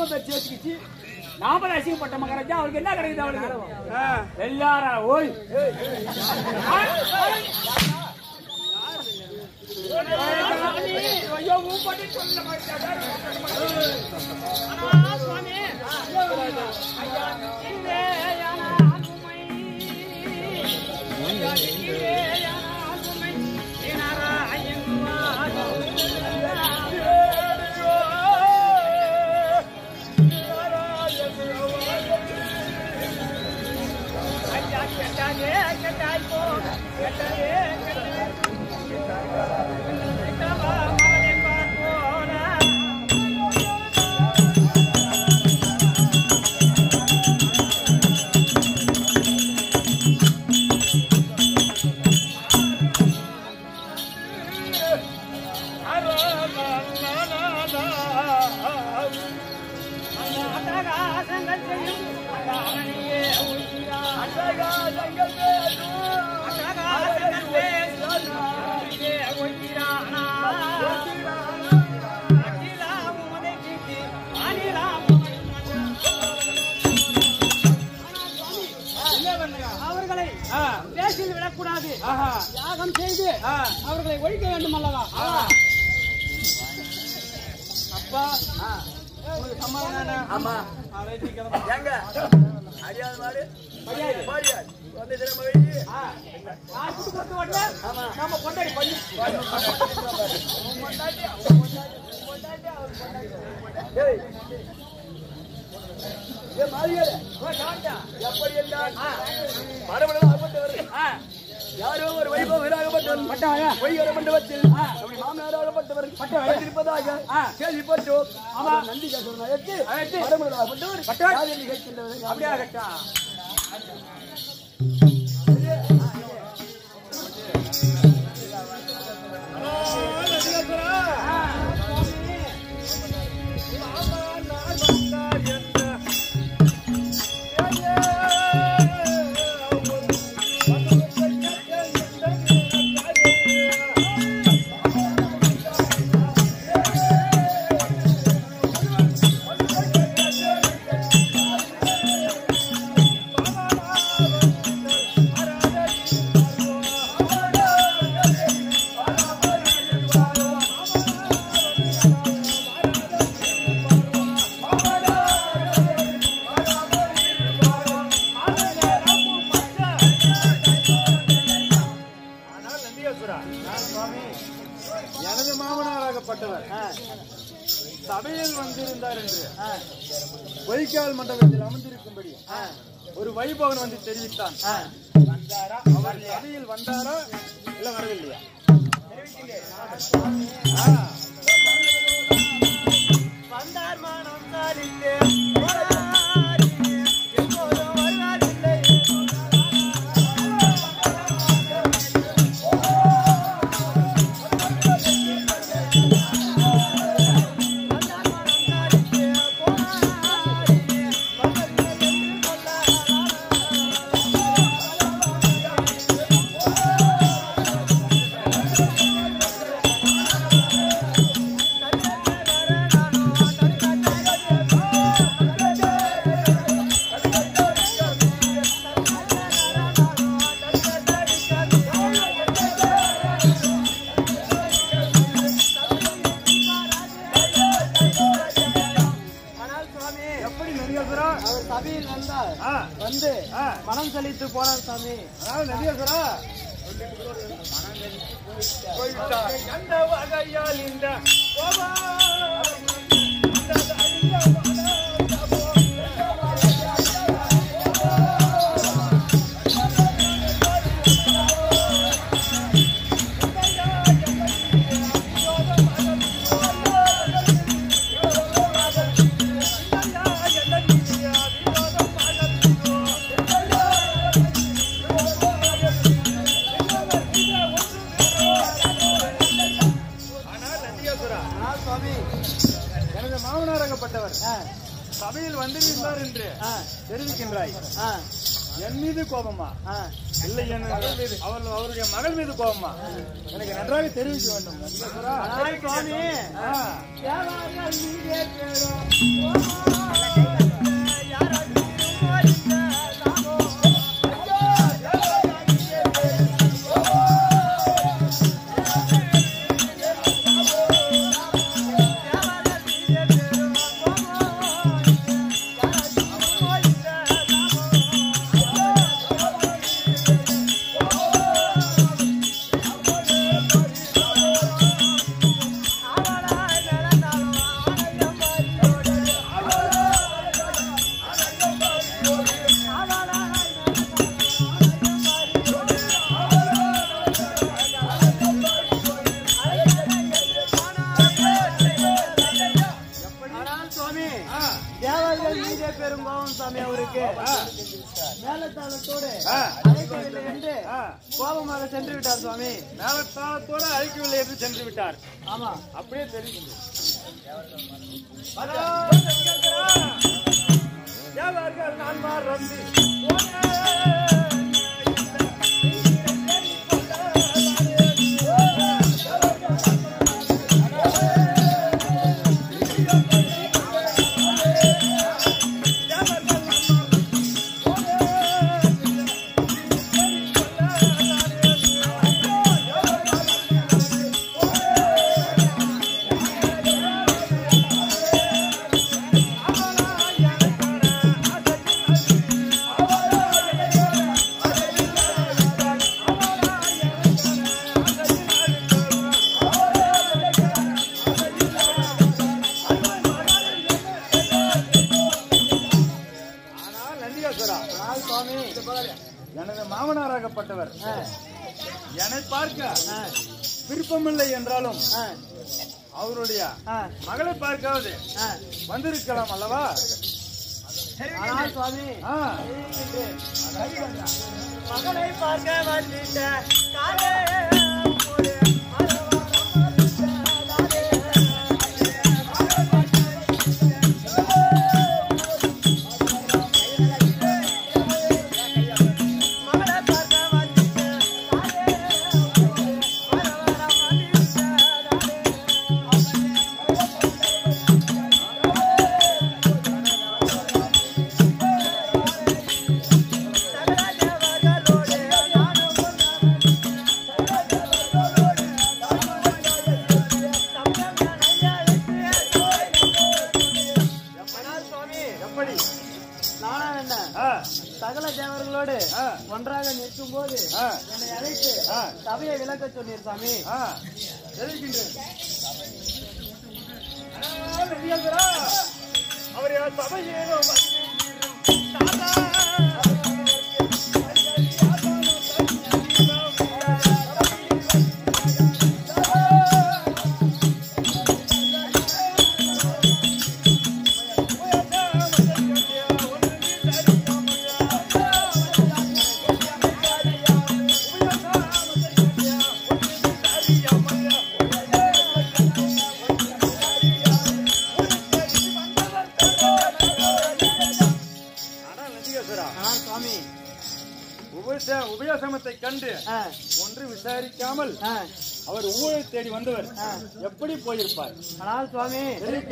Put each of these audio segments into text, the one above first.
மாமா பேச்சு வச்சுக்கிச்சு நாம அசிங்கப்பட்ட மகாராஜா அவருக்கு என்ன கிடைக்குது அவருக்கு எல்லாரும் ஓய் ஐயோ மூப்பட்டி சொல்ல மாட்டாங்க அவர்களை பேசில் விடக்கூடாது யாகம் செய்து அவர்களை ஒழிக்க வேண்டும் அல்லவா அப்பா உங்களுக்கு சம்மதம் தானே? ஆமா ஆ, ரைட்டு, கிளம்பு. எங்க அறியாத மாடு மரியாதை. பாடியார் வந்து தினம வழி ஆ, நான் குட்டு கொடுத்து வரல? நம்ம கொண்டாடி பண்ணி. ஏய் ஏ மாறியாரே எப்படி என்றால் மரபணம் ஆகப்பட்டவர் ஆ, யாரோ ஒரு வைபவராகப்பட்டவர் பட்டாயா? பொய்யர மண்டபத்தில் அப்படி மாமனாராகப்பட்டவர் இருப்பதாக ஆ. கேள்விப்பட்டோம் ஆமா. நந்தி கேசவன் அழைத்து அழைத்து. மரபணமாகப்பட்டவர் பட்டவர். யார் என்று கேட்கின்றவர் அப்படியே ஆகட்டா. ஆனால் நந்தியாசுரா எனது மாமனாராகப்பட்டவர் சபையில் வந்திருந்தார் என்று பொய்க்கால் மண்டபத்தில் அமர்ந்திருக்கும்படி ஒரு வைபவன் வந்து தெரிவித்தான் அவர் சபையில் வந்தாரா இல்ல வரவில்லையா ஆ. வந்தார் மனம் சாலித்தே போராடி, எப்போதும் வருவாரில்லை எப்படி நதியாசுரா அவர் சபையில் வந்தார் ஆ, வந்து ஆ. மனம் செழித்து போனார் சாமி அதாவது நதியாசுரா போய்விட்டார். எந்த வகையால் இந்த கோபம் இந்த ஆனால் நந்தியாசுரா சுவாமி எனது மாமனாராகப்பட்டவர் சபையில் வந்திருந்தார் என்று தெரிவிக்கின்றாய் என் மீது கோபமா ஆ. இல்லை என் அவர் அவருடைய மகள் மீது கோபமா எனக்கு நன்றாக தெரிவிக்க வேண்டும் நந்தீஸ்வரா. ஆனால் சுவாமி ஆ. தேவர்கள் நீங்கே பேரும் ஆனால் சுவாமி ஆ. தேவர்கள் நீங்கே பெரும் கோபம் சாமி அவருக்கு மேலத்தாளத்தோடு ஆ. அழைக்கவில்லை என்று ஆ. கோபமாக சென்று விட்டார் சுவாமி மேலத்தாளத்தோடு அழைக்கவில்லை என்று சென்று விட்டார் ஆமா அப்படியே தெரியுது தேவர்கள் நான் மறந்து ஆனால் நந்திகாசுரா ஆனால் சுவாமி எனது மாமனாராகப்பட்டவர் ஆ, என்னை பார்க்க ஆ, விருப்பமில்லை என்றாலும் ஆ, அவருடைய ஆ, மகளை பார்க்காவது ஆ. வந்திருக்கலாம் அல்லவா ஆனால் சுவாமி ஆ, மகளை பார்க்க வந்துட்ட ஆனால் சுவாமி எப்படி நானா என்ன ஆ, சகல தேவர்களோடு ஆ. ஒன்றாக நிற்கும் போது ஆ. என்னை அழைத்து ஆ. சபையை விளக்க சொன்னீர் சாமி ஆ, தெரிவிக்கின்றேன் ஆனால் நந்திகாசுரா, அவருடைய சபையிலோ ஆனால் நந்திகாசுரா ஆனால் சுவாமி உபச உபயோசமத்தை கண்டு ஆ, ஒன்று விசாரிக்காமல் ஆ. அவர் ஊரை தேடி வந்தவர் எப்படி போயிருப்பார் ஆனால் சுவாமி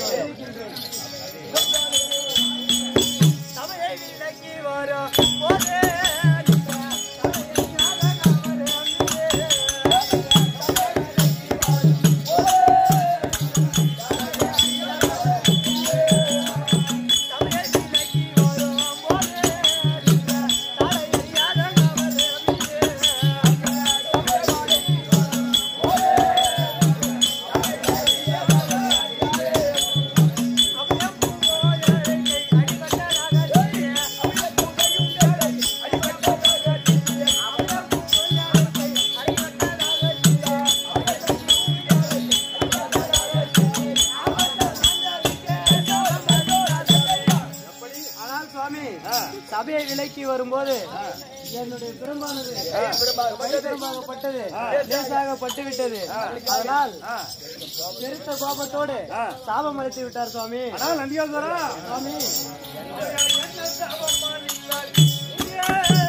ஆனால் சுவாமி சபையை விலைக்கு வரும்போது என்னுடைய பெரும்பானது பெரும்பாகப்பட்டது லேசாக பட்டு விட்டது அதனால் பெருத்த கோபத்தோடு சாபம் அளித்து விட்டார் சுவாமி ஆனால் நந்திகாசுரா சுவாமி ஆ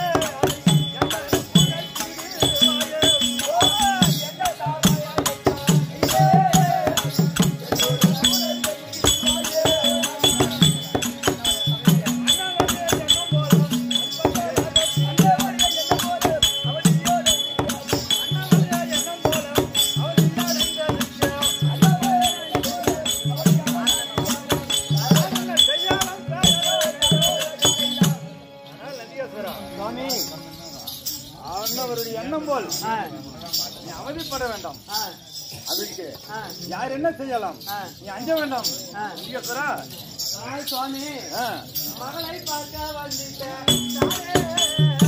அவருடைய எண்ணம் போல் ஆ, நீ அவதிப்பட வேண்டாம் ஆ, அதுக்கு ஆ, யார் என்ன செய்யலாம் ஆ. நீ அஞ்ச வேண்டாம் ஆ. ஈஸ்வரா ஆனால் சுவாமி ஆ. மகளை பார்க்க வந்துட்டேன்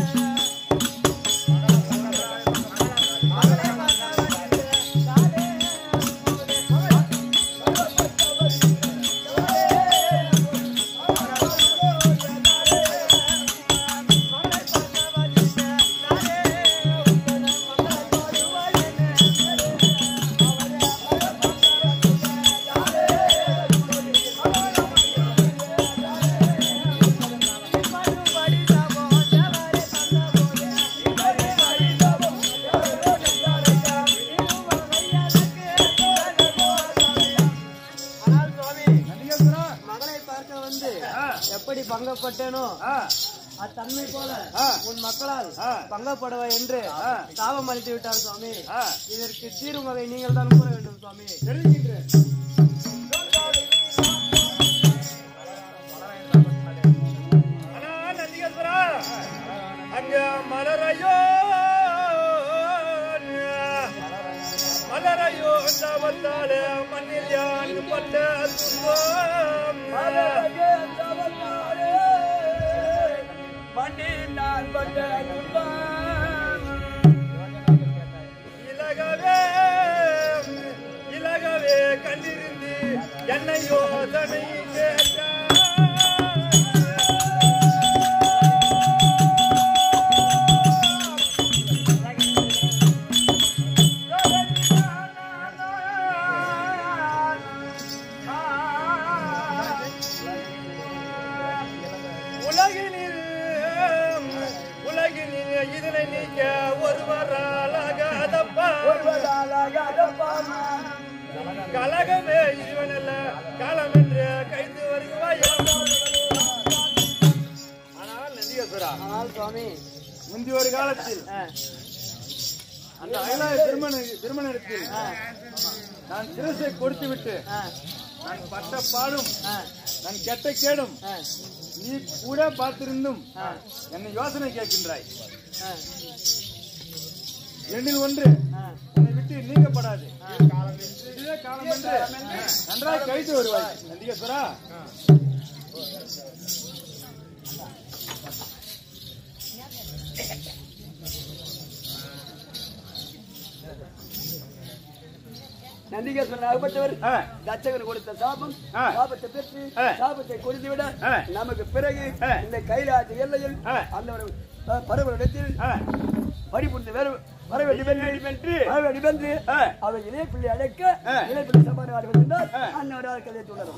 ஆனால் சுவாமி ஈஸ்வரா மகளை பார்க்க வந்து ஆ. எப்படி பங்கப்பட்டேனோ ஆ. அத்தன்மை போல ஆ. உன் மக்களால் ஆ. பங்கப்படுவ என்று ஆ. சாபம் அளித்து விட்டார் சுவாமி ஆ. இதற்கு தீரும் வகை நீங்கள் தான் கூற வேண்டும் சுவாமி தெரிவிக்கின்றேன் ஆனால் நந்திகேஸ்வரா, அங்க மலரையோ மலரையோ தவத்தாலே மண்ணில் யான் பட்ட துன்பம் இலகவே இலகவே கண்டிருந்து என்னை யோசனை கேட்டார். உலகினில் உலகினில் இதனை நீக்க ஒருவராலாகாதப்பா கலகமே இவனல்ல காலம் என்று கைது வருவாய் ஆனால் நந்திகேஸ்வரா ஆனால் சுவாமி முந்தைய ஒரு காலத்தில் ஆ, அந்த அயலாய திருமண திருமணத்தில் நான் சிரசை கொடுத்து விட்டு ஆ, நான் பட்ட பாடும் ஆ, நான் கெட்ட கேடும் ஆ, நீ கூட பார்த்திருந்தும் ஆ, என்னை யோசனை கேட்கின்றாய் ஆ, எண்ணில் ஒன்று ஆ. உன்னை விட்டு நீக்கப்படாது இதுவே காலம் என்று நன்றாக கழித்து வருவாய் நந்திகேஸ்வரா நந்திகேஸ்வரன் ஆகப்பட்டவர் ஆ, தச்சகர் கொடுத்த சாபம் ஆ. சாபத்தை பெற்று ஆ. சாபத்தை கொடுத்து விட ஆ. நமக்கு பிறகு ஆ. இந்த கைலாச எல்லையில் ஆ. அந்த ஒரு பருவத்தில் ஆ, பறிபுரிந்து வேறு வர வேண்டும் என்று வென்று வர வேண்டும் என்று ஆ. அவர் இணைப்பிள்ளை அழைக்க ஆ. இணைப்பிள்ளை சமாளம் ஆடுவது என்றால் ஆ. அன்னவரால் கதையை தொடரும்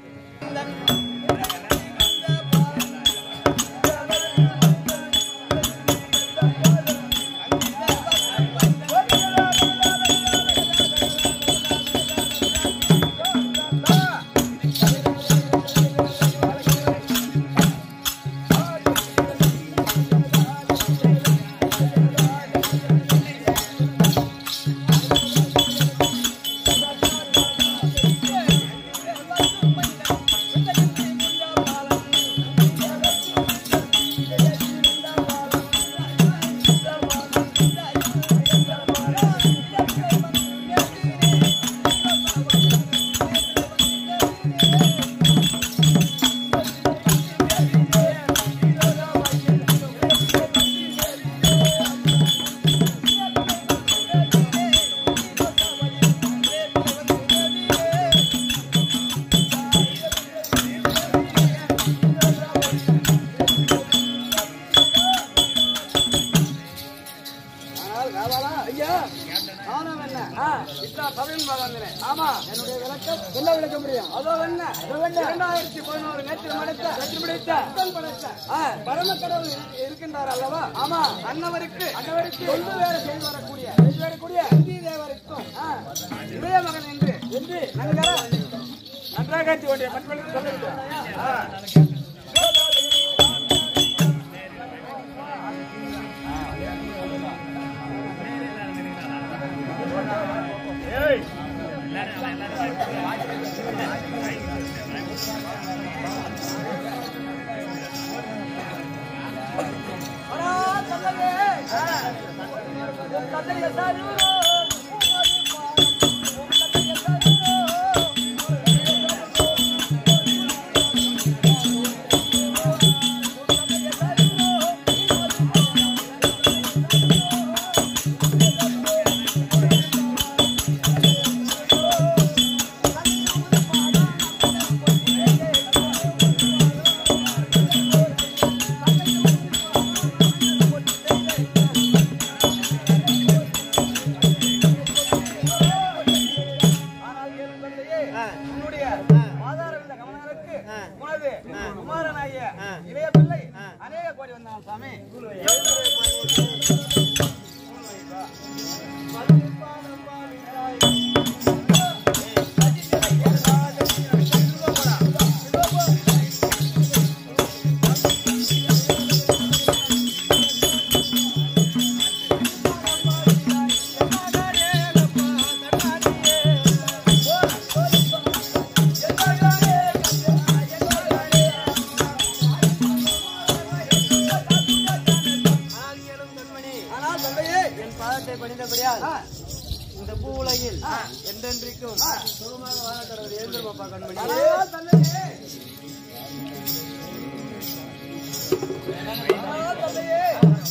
ஆனால் ராவாலா, ஐயா நானும் என்ன ஆ, இத்தா தமிழ் மகன் ஆமா என்னுடைய விளக்கம் என்ன விளக்க முடியும் அதோ என்ன அதோ என்ன இரண்டாயிரத்தி பதினோரு நேற்று மடைத்த நேற்று பிடித்த புத்தன் படைத்த ஆ, பரமக்கடவுள் இரு- இருக்கின்றார் அல்லவா ஆமா அன்னவருக்கு அன்னவருக்கு கொண்டு வேலை செய்து வரக்கூடிய செய்து வரக்கூடிய இந்தி தேவருக்கும் ஆ, இளைய மகன் என்று என்று நன்கர நன்றாக கட்சி ஒன்றிய மக்களுக்கு சொல்லிவிட்டேன் ஏய் ஆ, சொல்லவே. ஆ, ஆனால் என் தந்தையே, உன்னுடைய ஆதாரவிந்த கமலங்களுக்கு உனது குமாரனாகிய இளைய பிள்ளை அநேக கோடி வந்தான் சாமி ஆனால் தந்தையே என் பாதத்தை பணிந்தபடியால் இந்த பூ உலகில் என்றென்றைக்கும் சுகமாக வாழ கடவுள் எழுந்திருப்பா கண்மணி ஆனால் தந்தையே ஆனால் தந்தையே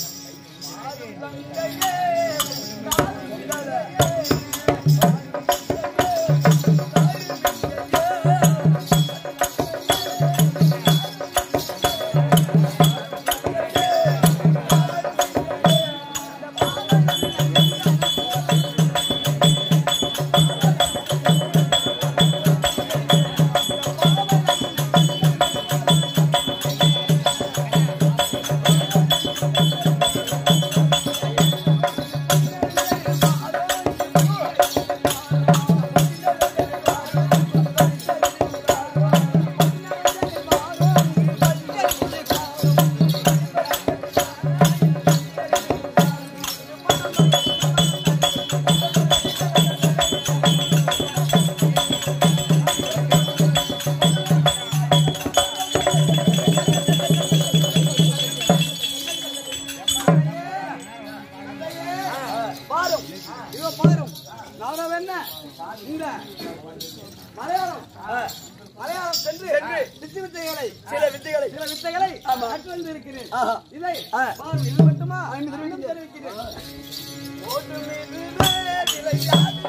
பாரும் இதோ பாரும் நானும் என்ன இந்த மலையாளம் மலையாளம் சென்று வித்து வித்தைகளை சில வித்தைகளை சில வித்தைகளை கற்று வந்து இருக்கிறேன் இதை பாரும் இது மட்டுமா இன்னும் தெரிவிக்கிறேன் ஓட்டு மீதுவே நிலையாது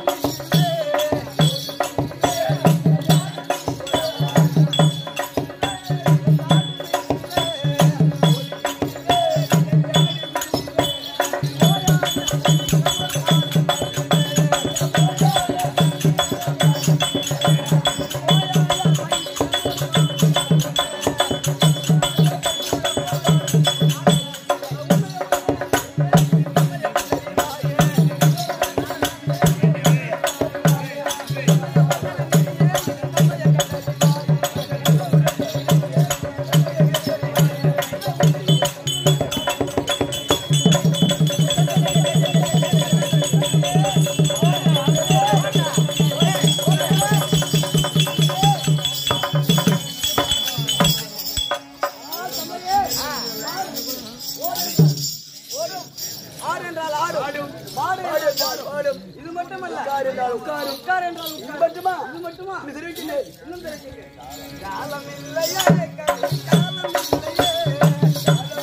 ஆடு என்றால் ஆடும் மாடு என்றால் ஆடும் இது மட்டுமல்ல உட்கார் என்றால் உட்கார் உட்கார் என்றால் உட்கார் மட்டுமா இது மட்டுமா இது தெரிவிக்கின்றேன் இன்னும் தெரிவிக்கின்றேன் காலம் இல்லையே காலம் காலம் இல்லையே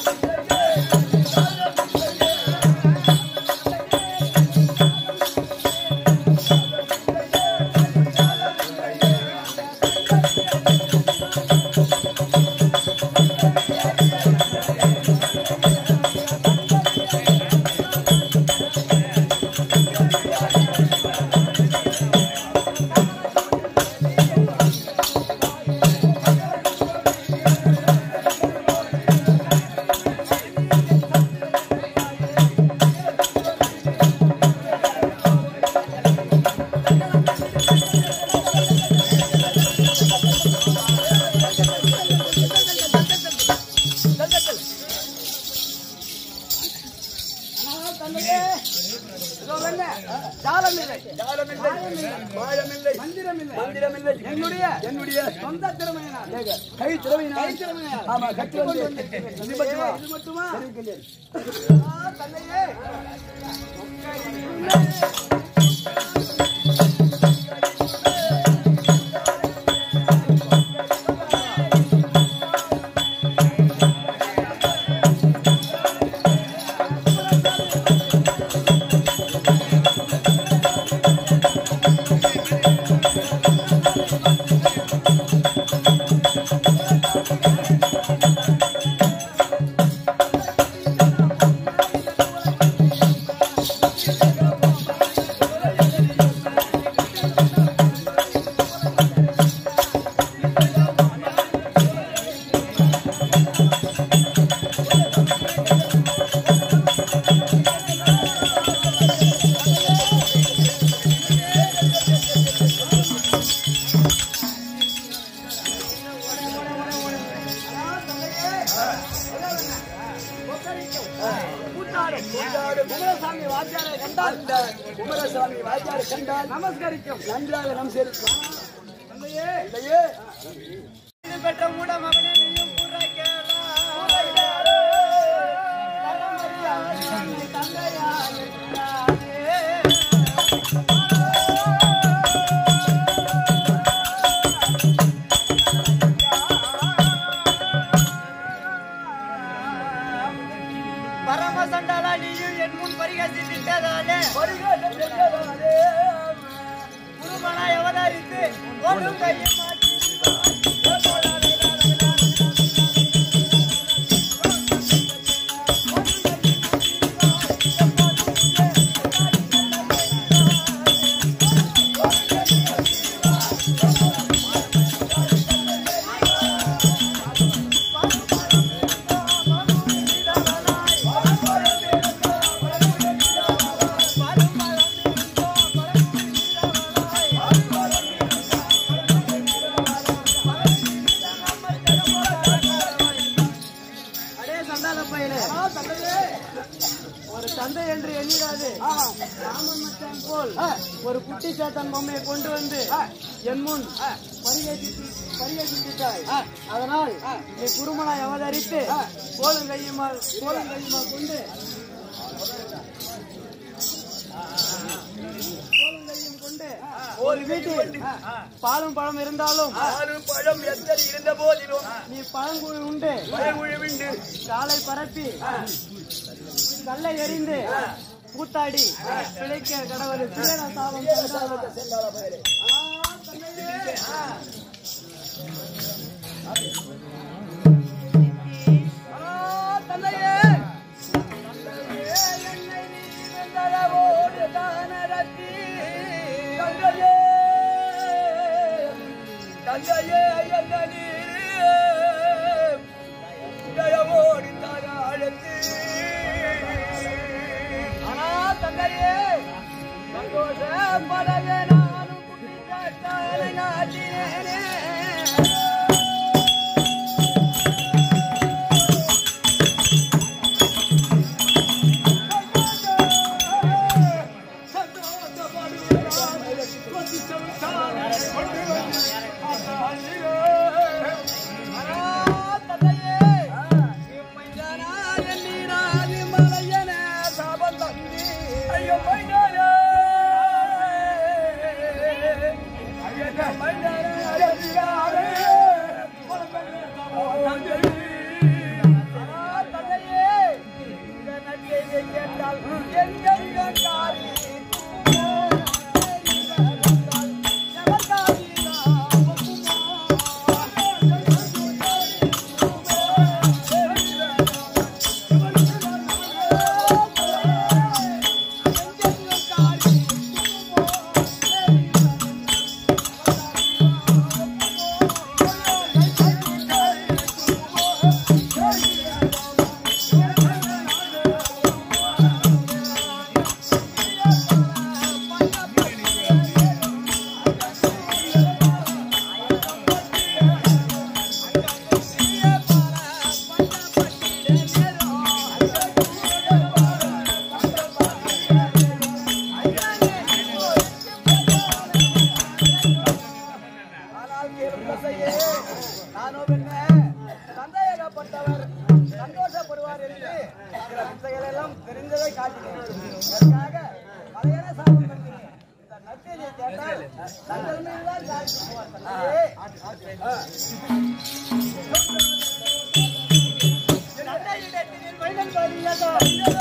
ஜாலமில்லை ஜாலமில்லை மாயமில்லை மந்திரமில்லை மந்திரமில்லை என்னுடைய என்னுடைய சொந்த திறமையினால் கை திறமையினால் கை திறமையினால் ஆமா கட்டி வந்து இது மட்டுமா இது மட்டுமா தெரிவிக்கின்றேன் தன்னையே குமரசாமி வாத்தியாரை கண்டால் குமரசாமி வாத்தியாரை கண்டால் நமஸ்கரிக்கும் நன்றாக நம் சேர்க்கும் இல்லையே இல்லையே பெற்ற மூட மகனே நீயும் பரம சண்டாளா நீயும் என் முன் பரிகசித்ததாலே குருமனா எவதாரித்து ஒன்றும் கையை மாற்றி அடே சண்டால பையனே ஒரு தந்தை என்று எண்ணிடாது ராமன் மச்சான் போல் ஒரு குட்டி சாத்தான் பொம்மையை கொண்டு வந்து என் முன் பரிகசித்து பரிகசித்தாய் அதனால் நீ குருமனாய் அவதரித்து கோலும் கையுமா கோலும் கையுமா கொண்டு கோலும் கையும் கொண்டு ஒரு வீட்டில் பாலும் பழம் இருந்தாலும் பழம் எத்தனை இருந்த போதிலும் நீ பழங்குழி உண்டு உழுவிண்டு காலை பரப்பி கல்லை எறிந்து கூத்தாடி பிழைக்க கடவுள் சீர சாபம் தந்தார். செல்லாத பயலே தந்தையே என்ன நீரே தயவோடி தாராளத்து ஆனா தந்தையே சந்தோஷப்படவே நானும் குட்டிச்சாத்தானை நாட்டினேனே ஆனால் கேளும் தசையே நானோ என்ன சந்தேகப்பட்டவர் சந்தோஷப்படுவார் என்று சில வித்தைகள் எல்லாம் தெரிந்ததை காட்டினேன் அதற்காக தங்கள் மீதுதான் சாட்சி தந்தையே. தந்தையிடத்தில் மனிதன் பாதியாதோ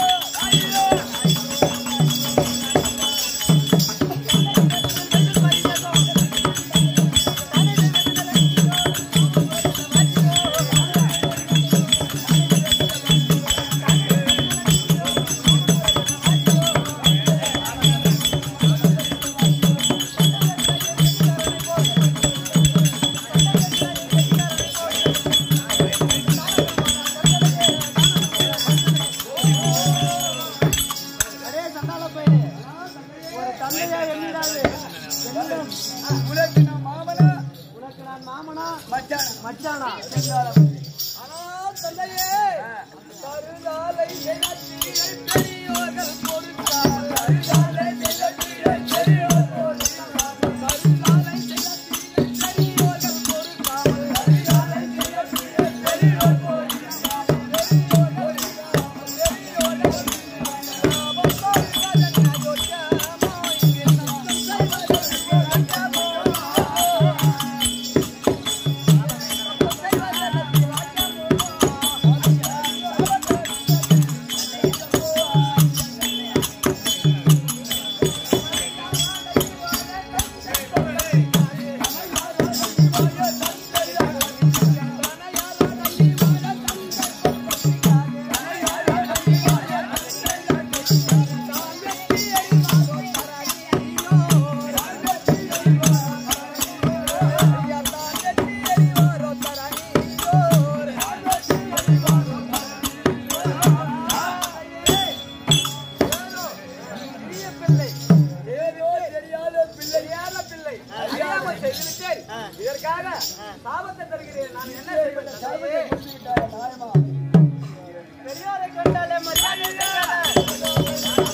அரே சண்டால பையனே ஒரு தந்தையா எண்ணிடாது என்னிடம் உனக்கு நான் மாமனா உனக்கு நான் மாமனா மச்சான் மச்சானா ஆனால் தந்தையே கருதாலை நிலத்தீரை பெரியோர்கள் பொறுத்தார் கருதாலை நிலத்தீரை பெரியோர் பொறுத்தார் கருதாலை நிலத்தீரை பெரியோர்கள் பொறுத்தார் கருதாலை நிலத்தீரை பெரியோர் பொறுத்தார் பெரியோர் பொறுத்தார் பெரியோர் இதற்காக சாபத்தை தருகிறேன் நான் என்ன செய்வேன் பெரியாரை கண்டாலே மரியாதை இருக்காது.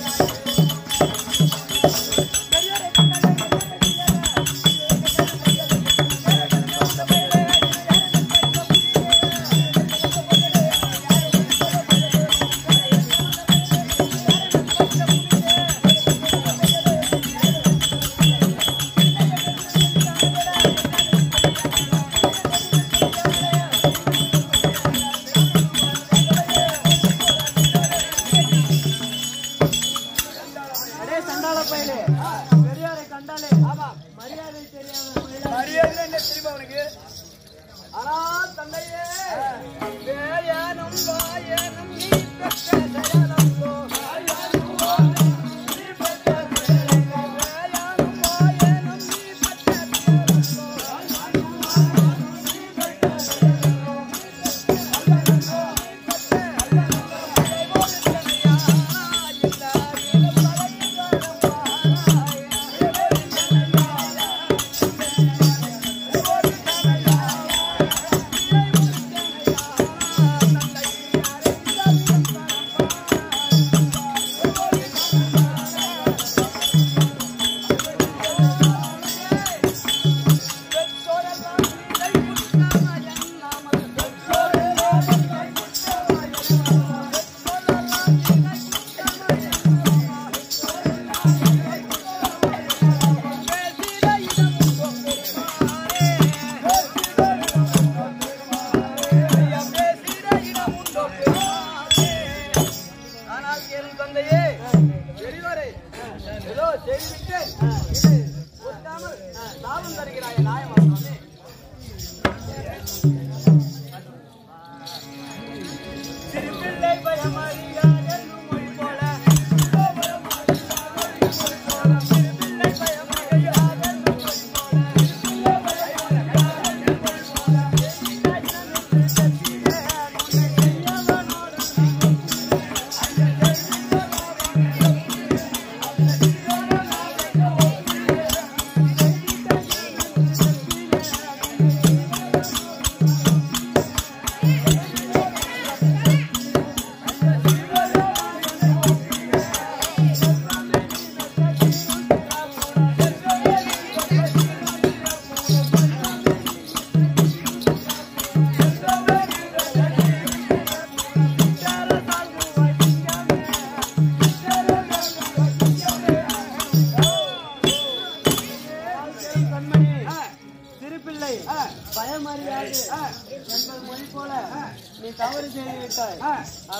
அரே சண்டால பையனே பெரியாரை கண்டாலே ஆமா மரியாதை தெரியாம மயிலா- மரியாதை என்ன தெரியுமா உனக்கு ஆனால் தந்தையே வேயனும் வாயனும் நீ பெற்ற தயாரந்தோ வேயனும் வாயனும் நீ பெற்ற தயாரந்தோ வேயனும் வாயனும் நீ பெற்ற தயாரந்தோ வேயனும் வாயனும் நீ பெற்ற தயாரந்தோ ஆனால் கேளும் தந்தையே பெரியவரே ஏதோ செய்துவிட்டேன் இது ஒட்டாமல் லாபம் தருகிறாய் நியாயமா சுவாமி சிறுபிள்ளை பயமறியார் என்னும் மொழி போல சிறுபிள்ளை பயமறியார் என்னும் மொழி போல அரே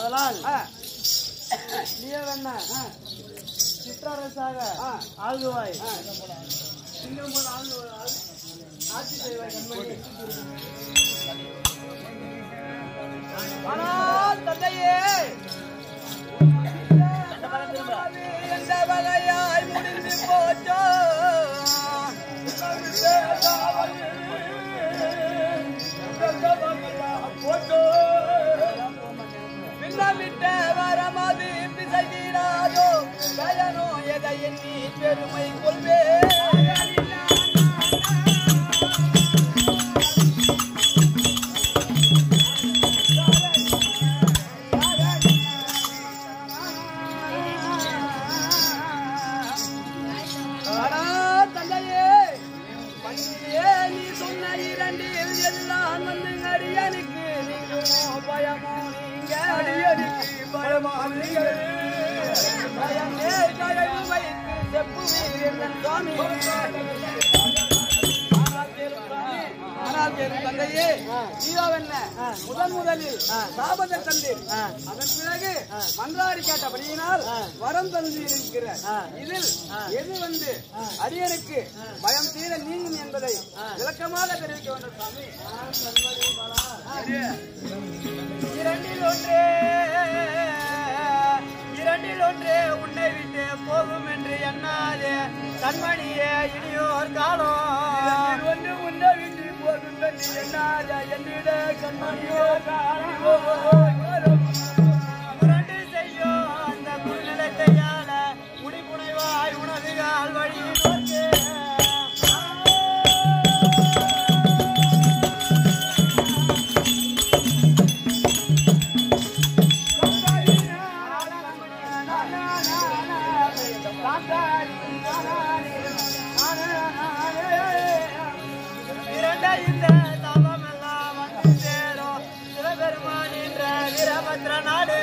அதனால் ஆ, நீயவென்ன சிற்றரசாக ஆகுவாய் சிங்கம் போல ஆளு- ஆளு- ஆட்சி செய்வாய் கண்மணி ஆனால் தந்தையே எந்த வகையாய் முடிந்து போச்சோ பின்னமிட்ட வரமது பிசை தீராதோ பயனோ எதை எண்ணி பெருமை கொள்வே ஆனா தந்தையே பண்டியே நீ சொன்ன இரண்டில் எல்லாம் வந்து அடியனுக்கு நீங்களோ பயமோ நீங்க அடியனுக்கு பயமோ நீங்க பயமே கழகு வைத்து செப்புவீர் என் சுவாமி ஆனால் என் தந்தையே நீதாவென்ன முதன் முதலில் சாபத்தை தந்தீர் அதன் பிறகு மன்றாடி கேட்டபடியினால் வரம் தந்து இருக்கிற இதில் எது வந்து அடியனுக்கு பயம் தீர நீங்கும் என்பதை விளக்கமாக தெரிவிக்க வேண்டும் சாமி இரண்டில் ஒன்றே இரண்டில் ஒன்றே உன்னை விட்டு போகும் என்று எண்ணாதே கண்மணியே இனியோர் காலம் ஒன்று உன்னை விட்டு போகும் என்று எண்ணாதே என்னிட கண்மணியோ காலம் முரண்டு செய்யும் அந்த குறுநிலத்தையால முடிப்புனைவாய் உனதுகால் வழி நோக்கே இரண்டை இந்த தவமெல்லாம் வந்து சேரும் சிவபெருமான் என்ற வீரபத்ர நாடு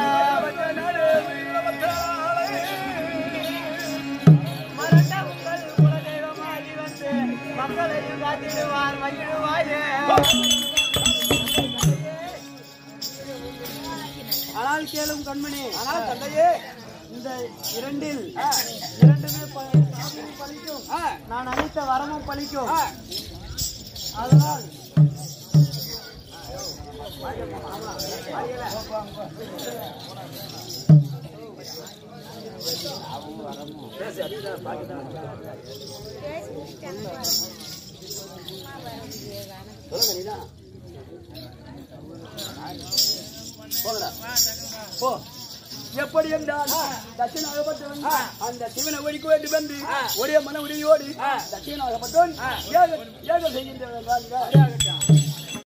மரண்ட உங்கள் குலதெய்வமாகி வந்து மக்களையும் காத்திடுவார் மகிழ்வாயே ஆனால் கேளும் கண்மணி ஆனால் தந்தையே இந்த இரண்டில் இரண்டுமே ப- சாமியும் பலிக்கும் ஆ, நான் அளித்த வரமும் பலிக்கும் ஆ, அதனால் போ எப்படி என்றால் தட்சிணாகப்பட்டவன் அந்த சிவனை ஒழிக்க வேண்டும் என்று ஒரே மன உறுதியோடு தட்சிணாகப்பட்டவன் ஏக ஏக செய்கின்றவன்